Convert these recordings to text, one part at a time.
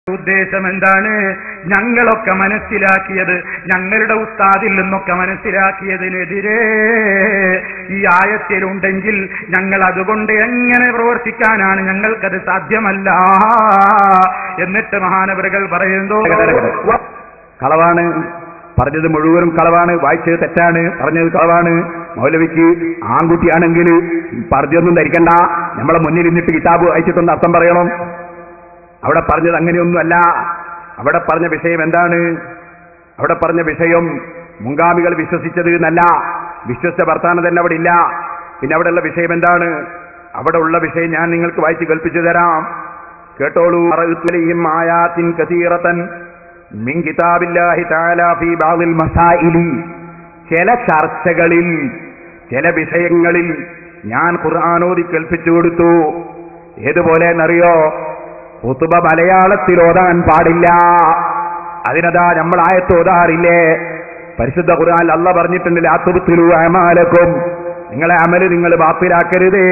ഉദ്ദേശം എന്താണ് ഞങ്ങളൊക്കെ മനസ്സിലാക്കിയത് ഞങ്ങളുടെ ഉസ്താദിൽ നിന്നൊക്കെ മനസ്സിലാക്കിയതിനെതിരെ ഈ ആയത്തിലുണ്ടെങ്കിൽ ഞങ്ങൾ അതുകൊണ്ട് എങ്ങനെ പ്രവർത്തിക്കാനാണ് ഞങ്ങൾക്കത് സാധ്യമല്ല എന്നിട്ട് മഹാനവറുകൾ പറയുന്നു കളവാണ് പറഞ്ഞത് മുഴുവനും കളവാണ് വായിച്ചത് തെറ്റാണ് പറഞ്ഞത് കളവാണ് മൗലവിക്ക് ആൺകുട്ടിയാണെങ്കിൽ പറഞ്ഞൊന്നും ധരിക്കണ്ട നമ്മളെ മുന്നിൽ നിന്നിട്ട് കിതാബ് വായിച്ചിട്ടൊന്ന് അർത്ഥം പറയണം അവിടെ പറഞ്ഞത് അങ്ങനെയൊന്നുമല്ല അവിടെ പറഞ്ഞ വിഷയം എന്താണ് അവിടെ പറഞ്ഞ വിഷയം മുൻഗാമികൾ വിശ്വസിച്ചത് എന്നല്ല വിശ്വസിച്ച വർത്താനം തന്നെ അവിടെ ഇല്ല പിന്നെ അവിടെയുള്ള വിഷയം എന്താണ് അവിടെ ഉള്ള വിഷയം ഞാൻ നിങ്ങൾക്ക് വായിച്ച് കൽപ്പിച്ചു തരാം കേട്ടോളൂ അറഹ്തുലയും ആയാത്തിൻ കസീറത്തൻ മിൻ കിതാബില്ലാഹി തആല ഫീ ബഅദിൽ മസായിലി ചില ചർച്ചകളിൽ ചില വിഷയങ്ങളിൽ ഞാൻ ഖുർആാനോദി കൽപ്പിച്ചു കൊടുത്തു ഏതുപോലെ എന്നറിയോ കുത്തുബ മലയാളത്തിൽ ഓതാൻ പാടില്ല അതിനതാ നമ്മൾ ആയത്ത് ഓതാറില്ലേ പരിശുദ്ധ ഖുർആൻ അല്ല പറഞ്ഞിട്ടുണ്ട് ലാത്തുബത്തിലു അമാലക്കും നിങ്ങളെ അമല് നിങ്ങൾ ബാപ്പിലാക്കരുതേ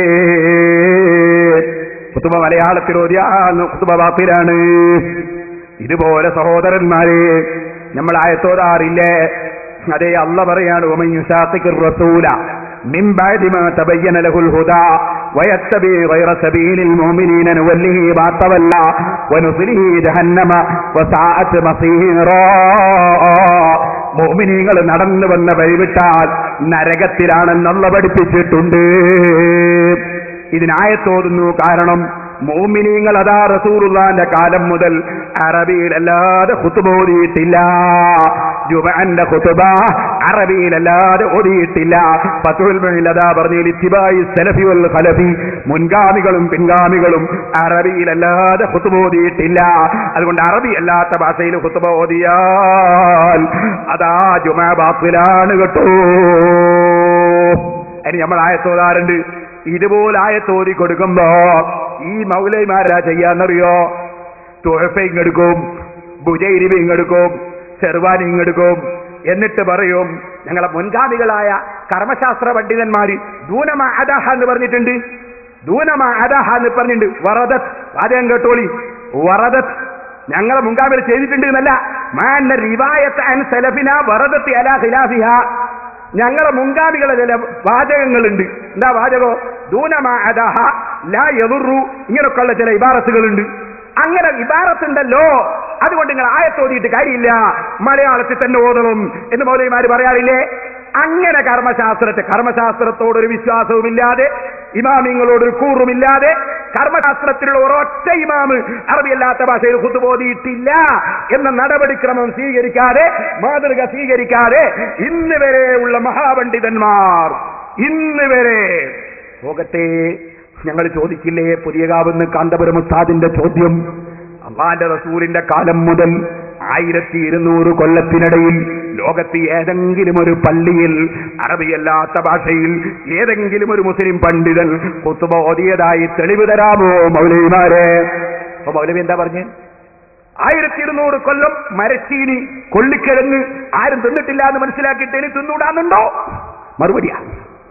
കുത്തുബ മലയാളത്തിൽ ഓതിയ കുത്തുബ ബാപ്പിലാണ് ഇതുപോലെ സഹോദരന്മാരെ നമ്മൾ ആയത്തോതാറില്ലേ അതെ അല്ല പറയാണ് ഉമൻ യുശാഖിഖിർ റസൂല من بعد ما تبين له الهدى ويتبع غير سبيل المؤمنين نوله ما تولى ونصله جهنم وساءت مصيرا മോമിനികൾ നടന്നു വന്ന വഴിവിട്ടാൽ നരകത്തിലാണെന്നുള്ള പഠിപ്പിച്ചിട്ടുണ്ട് ഇതിനായത്തോതുന്നു കാരണം മോമിനിങ്ങൾ അതാ റസൂറുള്ളാന്റെ കാലം മുതൽ അറബിയിലല്ലാതെ കുത്തുബോതിയിട്ടില്ല ജുമാന്റെ കുത്തുബ അറബിയിലല്ലാതെ ഓതിയിട്ടില്ല പത്തുൽമയിൽ അതാ പറഞ്ഞു ലിത്തിബായി സലഫി വൽ ഖലഫി മുൻഗാമികളും പിൻഗാമികളും അറബിയിലല്ലാതെ കുത്തുബോതിയിട്ടില്ല അതുകൊണ്ട് അറബി അല്ലാത്ത ഭാഷയിൽ കുത്തുബ ഓതിയാൽ അതാ ജുമാ ബാത്തിലാണ് കേട്ടോ അതിന് നമ്മൾ ആയത്തോതാറുണ്ട് ഇതുപോലെ ആയത്തോതി കൊടുക്കുമ്പോ ഈ മൗലൈമാരാ ചെയ്യാന്നറിയോ തുഴഫ ഇങ്ങെടുക്കും ബുജൈരിബ് ഇങ്ങെടുക്കും ചെറുവാനി ഇങ്ങെടുക്കും എന്നിട്ട് പറയും ഞങ്ങളെ മുൻഗാമികളായ കർമ്മശാസ്ത്ര പണ്ഡിതന്മാര് ദൂനമ അദഹ എന്ന് പറഞ്ഞിട്ടുണ്ട് ദൂനമ അദഹ എന്ന് പറഞ്ഞിട്ടുണ്ട് വറദത്ത് ആദ്യം കേട്ടോളി വറദത്ത് ഞങ്ങളെ മുൻഗാമികൾ ചെയ്തിട്ടുണ്ട് എന്നല്ല മാന്ന റിവായത്ത് അൻ സലഫിന വറദത്ത് അലാ ഖിലാഫിഹ ഞങ്ങളെ മുൻഗാമികളെ ചില വാചകങ്ങളുണ്ട് എന്താ വാചകോ ദൂനമാ അദഹ ലാ യദുറു ഇങ്ങനൊക്കെയുള്ള ചില ഇബാറത്തുകളുണ്ട് അങ്ങനെ ഇബാറത്തുണ്ടല്ലോ അതുകൊണ്ട് നിങ്ങൾ ആയത്തോതിയിട്ട് കാര്യമില്ല മലയാളത്തിൽ തന്നെ ഓതണം എന്ന് മൗലവിമാര് പറയാറില്ലേ അങ്ങനെ കർമ്മശാസ്ത്രത്തെ കർമ്മശാസ്ത്രത്തോടൊരു വിശ്വാസവുമില്ലാതെ ഇമാമിങ്ങളോടൊരു കൂറുമില്ലാതെ കർമ്മശാസ്ത്രത്തിലുള്ള ഒരൊറ്റ ഇമാമ് അറബിയല്ലാത്ത ഭാഷയിൽ കുത്തുബോധിയിട്ടില്ല എന്ന നടപടിക്രമം സ്വീകരിക്കാതെ മാതൃക സ്വീകരിക്കാതെ ഇന്ന് വരെയുള്ള മഹാപണ്ഡിതന്മാർ ഇന്ന് വരെ പോകട്ടെ ഞങ്ങൾ ചോദിക്കില്ലേ പുതിയകാവുന്ന കാന്തപുരം ഉസ്താദിന്റെ ചോദ്യം അള്ളാന്റെ റസൂലിന്റെ കാലം മുതൽ ആയിരത്തി ഇരുന്നൂറ് കൊല്ലത്തിനിടയിൽ ലോകത്ത് ഏതെങ്കിലും ഒരു പള്ളിയിൽ അറബിയല്ലാത്ത ഭാഷയിൽ ഏതെങ്കിലും ഒരു മുസ്ലിം പണ്ഡിതൻ കുത്തുബ ഓതിയതായി തെളിവ് തരാമോ മൗലവിമാരെ അപ്പൊ മൗലവി എന്താ പറഞ്ഞ് ആയിരത്തി ഇരുന്നൂറ് കൊല്ലം മരച്ചീനി കൊള്ളിക്കിഴങ്ങ് ആരും തിന്നിട്ടില്ല എന്ന് മനസ്സിലാക്കിയിട്ട് ഇനി തിന്നൂടാന്നുണ്ടോ മറുപടിയാ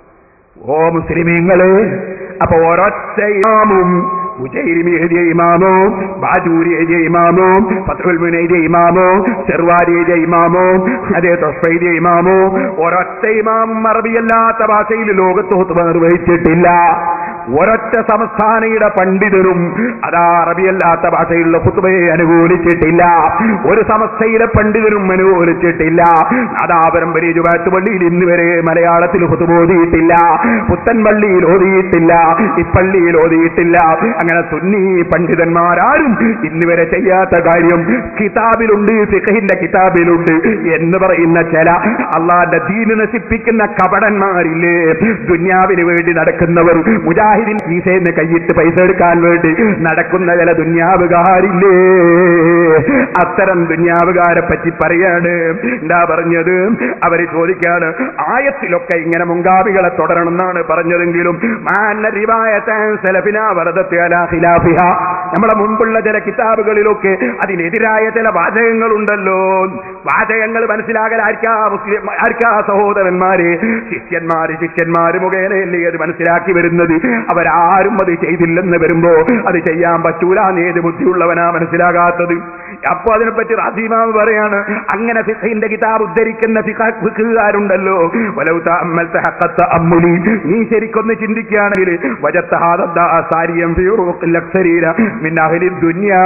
ഓ മുസ്ലിമീങ്ങള് അപ്പൊ ഒരൊറ്റ ഇമാമും ഉജൈരിമി എഴുതിയ ഇമാമോ ബാജൂരി എഴുതിയ ഇമാമോ പത്രുൽമുൻ എഴുതിയ ഇമാമോ ചെറുവാരി എഴുതിയ ഇമാമോ അതേ തൊസ്ഫ എഴുതിയ ഇമാമോ ഒരൊറ്റ ഇമാം അറബിയല്ലാത്ത ഭാഷയിൽ ലോകത്ത് ഹുത്തുബ നിർവഹിച്ചിട്ടില്ല ഒരൊറ്റ സംസ്ഥാനയുടെ പണ്ഡിതരും അതാ അറബിയല്ലാത്ത ഭാഷയിലുള്ള ഹുത്തുബയെ അനുകൂലിച്ചിട്ടില്ല ഒരു സമസ്തയിലെ പണ്ഡിതരും അനുകൂലിച്ചിട്ടില്ല അതാ പരമ്പര ജുബാത്ത് പള്ളിയിൽ ഇന്ന് വരെ മലയാളത്തിൽ ഹുത്തുബ ഓതിയിട്ടില്ല പുത്തൻ പള്ളിയിൽ ഓതിയിട്ടില്ല ഇപ്പള്ളിയിൽ ഓതിയിട്ടില്ല അങ്ങനെ സുന്നി പണ്ഡിതന്മാരാരും ഇന്ന് വരെ ചെയ്യാത്ത കാര്യം കിതാബിലുണ്ട് ഫിഖഹിന്റെ കിതാബിലുണ്ട് എന്ന് പറയുന്ന ചില അള്ളാന്റെ ദീന് നശിപ്പിക്കുന്ന കപടന്മാരില്ലേ ദുന്യാവിന് വേണ്ടി നടക്കുന്നവർ മുജാഹിദിൻ കീസേന്ന് കൈയിട്ട് പൈസ എടുക്കാൻ വേണ്ടി നടക്കുന്ന ചില ദുന്യാവുകാരില്ലേ അത്തരം ദുന്യാവുകാരെ പറ്റി പറയാണ് എന്താ പറഞ്ഞത് അവര് ചോദിക്കാണ് ആയത്തിലൊക്കെ ഇങ്ങനെ മുങ്കാബികളെ തുടരണം എന്നാണ് പറഞ്ഞതെങ്കിലും മാന റിവായത്തെ സലഫിന വറദത്തെ അലാ ഖിലാഫിഹ നമ്മളെ മുമ്പുള്ള ചില കിതാബുകളിലൊക്കെ അതിനെതിരായ ചില വാചകങ്ങളുണ്ടല്ലോ വാചകങ്ങൾ മനസ്സിലാകൽ ആർക്കാ മുസ്ലിം ആർക്കാ സഹോദരന്മാര് ശിഷ്യന്മാര് ശിഷ്യന്മാര് മുഖേനയല്ലേ അത് മനസ്സിലാക്കി വരുന്നത് അവരാരും അത് ചെയ്തില്ലെന്ന് വരുമ്പോ അത് ചെയ്യാൻ പറ്റൂല ഏത് ബുദ്ധിയുള്ളവനാ മനസ്സിലാകാത്തത് അപ്പൊ അതിനെപ്പറ്റി റാസിമാവ് പറയാണ് അങ്ങനെ ഫിഖിന്റെ കിതാബ് ഉദ്ധരിക്കുന്ന ഫിഖുകാരുണ്ടല്ലോ വലൗ തഅമ്മൽത ഹഖത്ത അമ്മുലി നീ ശരിക്കൊന്ന് ചിന്തിക്കുകയാണെങ്കിൽ വജത്ത ഹാദ സാരിയം ഫീ റൂഖിൽ അക്സരീന മിൻ അഹ്ലി ദുനിയാ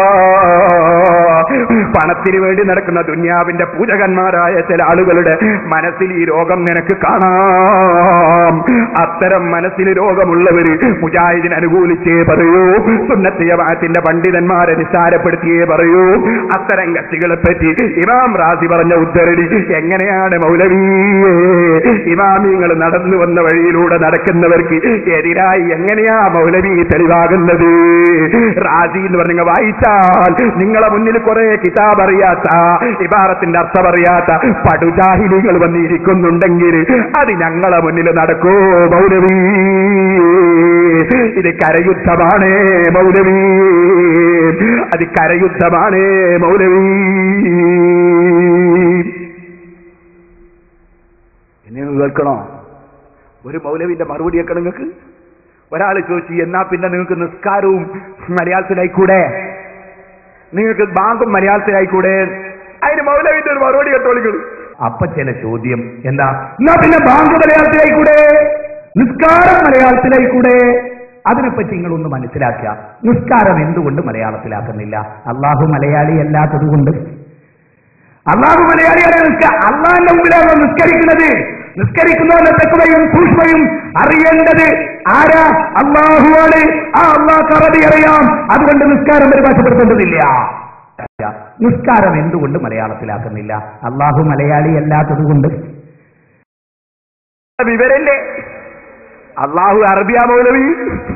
പണത്തിന് വേണ്ടി നടക്കുന്ന ദുന്യാവിന്റെ പൂജകന്മാരായ ചില ആളുകളുടെ മനസ്സിൽ ഈ രോഗം നിനക്ക് കാണാം അത്തരം മനസ്സിൽ രോഗമുള്ളവര് മുജാഹിദിന് അനുകൂലിച്ചേ പറയൂ സുന്നത്തിയവാത്തിന്റെ പണ്ഡിതന്മാരെ നിസ്സാരപ്പെടുത്തിയേ പറയൂ അത്തരം കക്ഷികളെ പറ്റി ഇമാം റാസി പറഞ്ഞ ഉദ്ധരണി എങ്ങനെയാണ് മൗലവി ഇമാമിങ്ങൾ നടന്നു വന്ന വഴിയിലൂടെ നടക്കുന്നവർക്ക് എതിരായി എങ്ങനെയാ മൗലവി തെളിവാകുന്നത് റാസി എന്ന് പറഞ്ഞ വായിച്ചാൽ നിങ്ങളെ മുന്നിൽ കുറെ കിതാബ് അറിയാത്ത ഇബാറത്തിന്റെ അർത്ഥം അറിയാത്ത പടുജാഹിലികൾ വന്നിരിക്കുന്നുണ്ടെങ്കിൽ അത് ഞങ്ങളെ മുന്നിൽ നടക്കൂ മൗലവി ഇത് കരയുദ്ധമാണ് മൗലവി അത് കരയുദ്ധമാണ് മൗലവി എന്നെ നിങ്ങൾ കേൾക്കണോ ഒരു മൗലവിന്റെ മറുപടി കേൾക്കണം നിങ്ങൾക്ക് ഒരാൾ ചോദിച്ചു എന്നാ പിന്നെ നിങ്ങൾക്ക് നിസ്കാരവും മലയാളത്തിലായിക്കൂടെ നിങ്ങൾക്ക് ബാങ്കും മലയാളത്തിലായിക്കൂടെ അതിന് മൗലവിന്റെ ഒരു മറുപടി കേട്ടോളികൾ അപ്പൊ ചില ചോദ്യം എന്താ എന്നാ പിന്നെ ബാങ്ക് മലയാളത്തിലായിക്കൂടെ നിസ്കാരം മലയാളത്തിലായിക്കൂടെ അതിനെപ്പറ്റി നിങ്ങളൊന്ന് മനസ്സിലാക്കുക നിസ്കാരം എന്തുകൊണ്ട് മലയാളത്തിലാക്കുന്നില്ല അള്ളാഹു മലയാളി അല്ലാത്തത് കൊണ്ട് അള്ളാഹു മലയാളിയാണ് നിസ്ക അള്ളാഹിന്റെ മുമ്പിലാണ് നിസ്കരിക്കുന്നത് നിസ്കരിക്കുന്നവന്റെ തെക്കുവയും സൂക്ഷ്മയും അറിയേണ്ടത് ആരാ അള്ളാഹുവാണ് ആ അള്ളാഹ് അറബി അറിയാം അതുകൊണ്ട് നിസ്കാരം പരിഭാഷപ്പെടുത്തേണ്ടതില്ല നിസ്കാരം എന്തുകൊണ്ട് മലയാളത്തിലാക്കുന്നില്ല അള്ളാഹു മലയാളി അല്ലാത്തത് കൊണ്ട് വിവരല്ലേ അള്ളാഹു അറബിയാ മൗലവി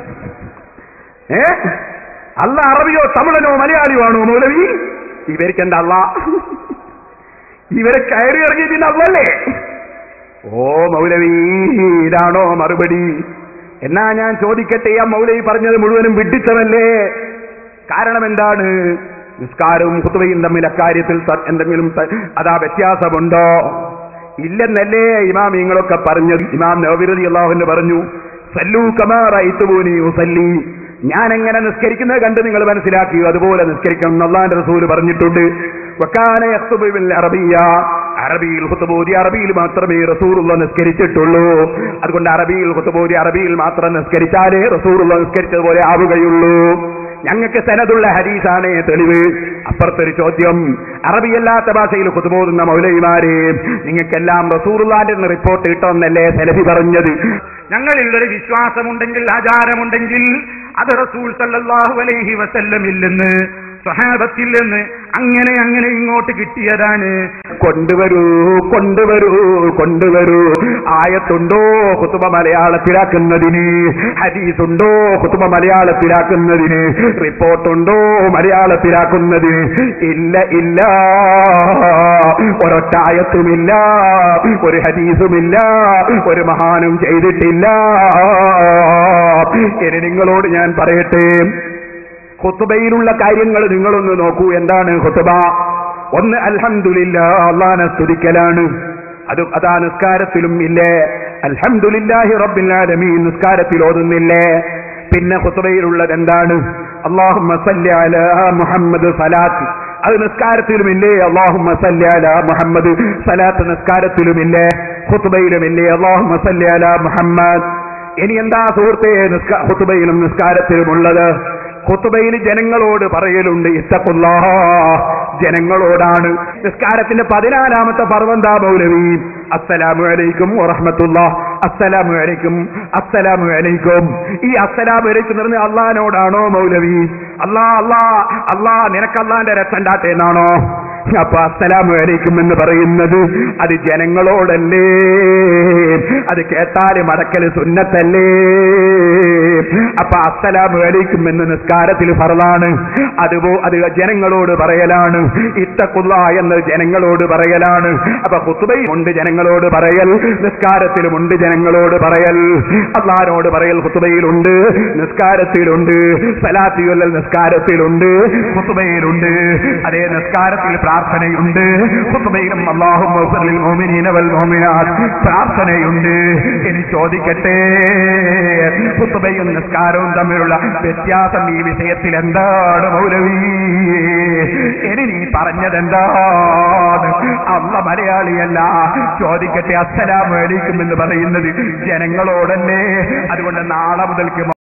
ഏ അല്ല അറബിയോ തമിഴനോ മലയാളിയോ ആണോ മൗലവി ഇവർക്ക് എന്താ അല്ല ഇവരെ കയറി ഇറങ്ങിയതിന്റെ അല്ലേ ഓ മൗലവി ഇതാണോ മറുപടി എന്നാ ഞാൻ ചോദിക്കട്ടെ ആ മൗലവി പറഞ്ഞത് മുഴുവനും വിഡിത്തമല്ലേ കാരണം എന്താണ് നിസ്കാരവും കുത്തുവയും തമ്മിൽ അക്കാര്യത്തിൽ ത- എന്തെങ്കിലും ത- അതാ വ്യത്യാസമുണ്ടോ ഇല്ലെന്നല്ലേ ഇമാം നിങ്ങളൊക്കെ പറഞ്ഞത് ഇമാം നവവിരതി അള്ളാഹുവിന് പറഞ്ഞു സല്ലു കമാറൂനി സല്ലി ഞാൻ എങ്ങനെ നിസ്കരിക്കുന്നത് കണ്ട് നിങ്ങൾ മനസ്സിലാക്കി അതുപോലെ നിസ്കരിക്കണം എന്ന് അള്ളാന്റെ റസൂല് പറഞ്ഞിട്ടുണ്ട് വക്കാന യഖ്തുബു ബിൽ അറബിയ അറബിയിൽ ഹുത്തുബോധി അറബിയിൽ മാത്രമേ റസൂറുള്ള നിസ്കരിച്ചിട്ടുള്ളൂ അതുകൊണ്ട് അറബിയിൽ ഹുത്തുബോധി അറബിയിൽ മാത്രം നിസ്കരിച്ചാലേ റസൂറുള്ള നിസ്കരിച്ചതുപോലെ ആവുകയുള്ളൂ ഞങ്ങൾക്ക് സനതുള്ള ഹരീസാണ് തെളിവ് അപ്പുറത്തൊരു ചോദ്യം അറബിയല്ലാത്ത ഭാഷയിൽ കുതുബോതുന്ന മൗലവിമാരെ നിങ്ങൾക്കെല്ലാം റസൂറുല്ലാന്റെ റിപ്പോർട്ട് കിട്ടുമെന്നല്ലേ സെലഫി പറഞ്ഞത് ഞങ്ങളിൽ ഒരു വിശ്വാസമുണ്ടെങ്കിൽ ആചാരമുണ്ടെങ്കിൽ അത് റസൂൽ സല്ലല്ലാഹു അലൈഹി വസല്ലമില്ലെന്ന് സ്വഹാബത്തിൽ നിന്ന് അങ്ങനെ അങ്ങനെ ഇങ്ങോട്ട് കിട്ടിയതാണ് കൊണ്ടുവരൂ കൊണ്ടുവരൂ കൊണ്ടുവരൂ ആയത്തുണ്ടോ കുത്തുബ മലയാളത്തിലാക്കുന്നതിന് ഹദീസുണ്ടോ കുത്തുബ മലയാളത്തിലാക്കുന്നതിന് റിപ്പോർട്ടുണ്ടോ മലയാളത്തിലാക്കുന്നതിന് ഇല്ല ഇല്ല ഒരൊറ്റ ആയത്തുമില്ല ഒരു ഹദീസുമില്ല ഒരു മഹാനും ചെയ്തിട്ടില്ല ഇനി നിങ്ങളോട് ഞാൻ പറയട്ടെ ഖുത്തുബയിലുള്ള കാര്യങ്ങൾ നിങ്ങളൊന്ന് നോക്കൂ എന്താണ് ഖുത്തുബ ഒന്ന് അൽഹംദുലില്ല അള്ളാനെ സ്തുതിക്കലാണ് അത് അതാ നിസ്കാരത്തിലും ഇല്ലേ അൽഹംദുലില്ലാഹി റബ്ബിൽ ആലമീൻ നിസ്കാരത്തിൽ ഓതുന്നില്ലേ പിന്നെ ഖുത്തുബയിലുള്ളത് എന്താണ് അല്ലാഹുമ്മ സല്ലി അലാ മുഹമ്മദ് സലാത്ത് അത് നിസ്കാരത്തിലുമില്ലേ അള്ളാഹുമ്മ സല്ലി അലാ മുഹമ്മദ് സലാത്ത് നിസ്കാരത്തിലുമില്ലേ ഖുത്തുബയിലുമില്ലേ അള്ളാഹുമ്മ സല്ലി അലാ മുഹമ്മദ് ഇനി എന്താ സുഹൃത്തെ നിസ്ക ഹുത്തുബയിലും നിസ്കാരത്തിലുമുള്ളത് ഹുത്തുബയിൽ ജനങ്ങളോട് പറയലുണ്ട് ഇത്തക്കുള്ള ജനങ്ങളോടാണ് നിസ്കാരത്തിന്റെ പതിനാലാമത്തെ പർവന്താ മൗലവി അസ്സലാമു അലൈക്കും വറഹ്മത്തുള്ള അസ്സലാമു അലൈക്കും അസ്സലാമു അലൈക്കും ഈ അസ്സലാമു അലൈക്കും എന്ന് പറഞ്ഞ അള്ളഹാനോടാണോ മൗലവി അല്ലാ അല്ലാ അല്ലാ നിനക്ക് അള്ളാന്റെ രക്തണ്ടാട്ടെ എന്നാണോ അപ്പൊ അസ്സലാമു അലൈക്കും എന്ന് പറയുന്നത് അത് ജനങ്ങളോടല്ലേ അത് കേട്ടാല് മടക്കല് സുന്നത്തല്ലേ അപ്പൊ അസ്സലാമു അലൈക്കും എന്ന് നിസ്കാരത്തിൽ ഫറലാണ് അതുപോ അത് ജനങ്ങളോട് പറയലാണ് ഇത്തക്കുള്ള എന്ന് ജനങ്ങളോട് പറയലാണ് അപ്പൊ ഹുത്തുബയിലുണ്ട് ജനങ്ങളോട് പറയൽ നിസ്കാരത്തിലുമുണ്ട് ജനങ്ങളോട് പറയൽ അള്ളഹാനോട് പറയൽ ഹുത്തുബയിലുണ്ട് നിസ്കാരത്തിലുണ്ട് സലാത്തിയുല്ലൽ നിസ്കാരത്തിലുണ്ട് ഹുത്തുബയിലുണ്ട് അതേ നിസ്കാരത്തിൽ പ്രാർത്ഥനയുണ്ട് ഹുത്തുബയിലും അള്ളാഹും പ്രാർത്ഥനയുണ്ട് ഇനി ചോദിക്കട്ടെ ഹുത്തുബയും നിസ്കാരവും തമ്മിലുള്ള വ്യത്യാസം ഈ വിഷയത്തിൽ എന്താണ് മൗലവി ഇനി നീ പറഞ്ഞത് എന്താണ് അള്ള മലയാളിയല്ല ചോദിക്കട്ടെ അസ്സലാമു അലൈക്കും എന്ന് പറയുന്നത് ജനങ്ങളോടല്ലേ അതുകൊണ്ട് നാളെ മുതൽക്ക്